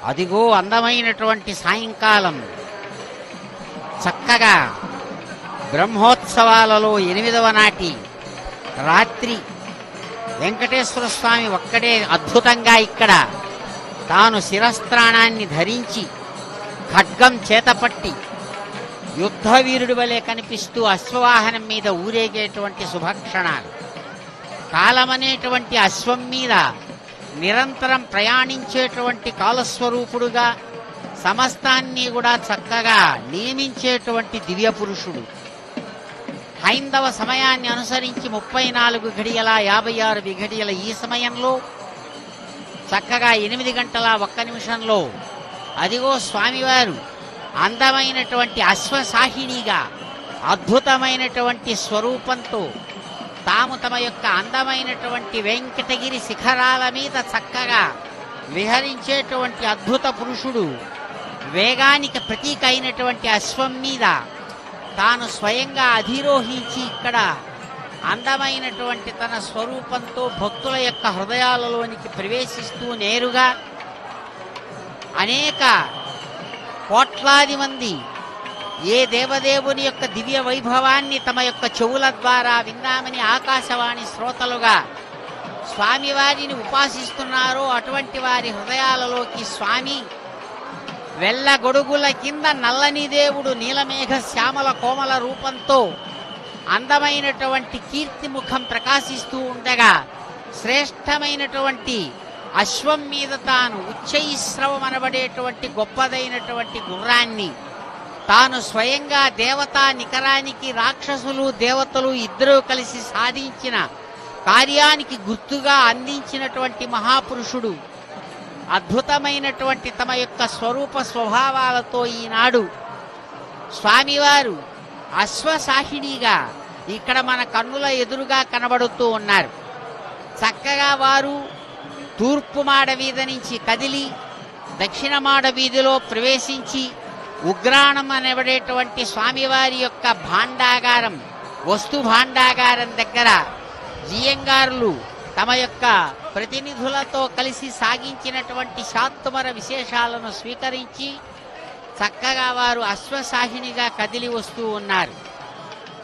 అదిగో అందమైనటువంటి సాయంకాలం చక్కగా బ్రహ్మోత్సవాలలో ఎనిమిదవ నాటి రాత్రి వెంకటేశ్వర స్వామి ఒక్కడే అద్భుతంగా ఇక్కడ తాను శిరస్త్రాణాన్ని ధరించి ఖడ్గం చేతపట్టి యుద్ధ వీరుడి వలె కనిపిస్తూ అశ్వవాహనం మీద ఊరేగేటువంటి శుభక్షణాలు కాలమనేటువంటి అశ్వం మీద నిరంతరం ప్రయాణించేటువంటి కాలస్వరూపుడుగా సమస్తాన్ని కూడా చక్కగా నియమించేటువంటి దివ్య పురుషుడు హైందవ సమయాన్ని అనుసరించి ముప్పై నాలుగు గడియల యాభై ఆరు విఘడియల ఈ సమయంలో చక్కగా ఎనిమిది గంటల ఒక్క నిమిషంలో అదిగో స్వామివారు అందమైనటువంటి అశ్వసాహిణిగా అద్భుతమైనటువంటి స్వరూపంతో తాము తమ యొక్క అందమైనటువంటి వెంకటగిరి శిఖరాల మీద చక్కగా విహరించేటువంటి అద్భుత పురుషుడు వేగానికి ప్రతీక అయినటువంటి అశ్వం మీద తాను స్వయంగా అధిరోహించి ఇక్కడ అందమైనటువంటి తన స్వరూపంతో భక్తుల యొక్క హృదయాలలోనికి ప్రవేశిస్తూ నేరుగా అనేక కోట్లాది మంది ఏ దేవదేవుని యొక్క దివ్య వైభవాన్ని తమ యొక్క చెవుల ద్వారా విందామని ఆకాశవాణి శ్రోతలుగా స్వామివారిని ఉపాసిస్తున్నారో అటువంటి వారి హృదయాలలోకి స్వామి వెల్ల గొడుగుల కింద నల్లని దేవుడు నీలమేఘ శ్యామల కోమల రూపంతో అందమైనటువంటి కీర్తి ముఖం ప్రకాశిస్తూ ఉండగా శ్రేష్టమైనటువంటి అశ్వం మీద తాను ఉచ్చైశ్రవం అనబడేటువంటి గొప్పదైనటువంటి గుర్రాన్ని తాను స్వయంగా దేవతా నికరానికి రాక్షసులు దేవతలు ఇద్దరూ కలిసి సాధించిన కార్యానికి గుర్తుగా అందించినటువంటి మహాపురుషుడు అద్భుతమైనటువంటి తమ యొక్క స్వరూప స్వభావాలతో ఈనాడు స్వామివారు అశ్వసాహిణిగా ఇక్కడ మన కన్నుల ఎదురుగా కనబడుతూ ఉన్నారు చక్కగా వారు తూర్పు మాడ వీధి నుంచి కదిలి దక్షిణ మాడ వీధిలో ప్రవేశించి ఉగ్రాణం అనబడేటువంటి స్వామివారి యొక్క భాండాగారం వస్తు భాండాగారం దగ్గర జియంగారులు తమ యొక్క ప్రతినిధులతో కలిసి సాగించినటువంటి శాత్తుమర విశేషాలను స్వీకరించి చక్కగా వారు అశ్వసాహినిగా కదిలి వస్తూ ఉన్నారు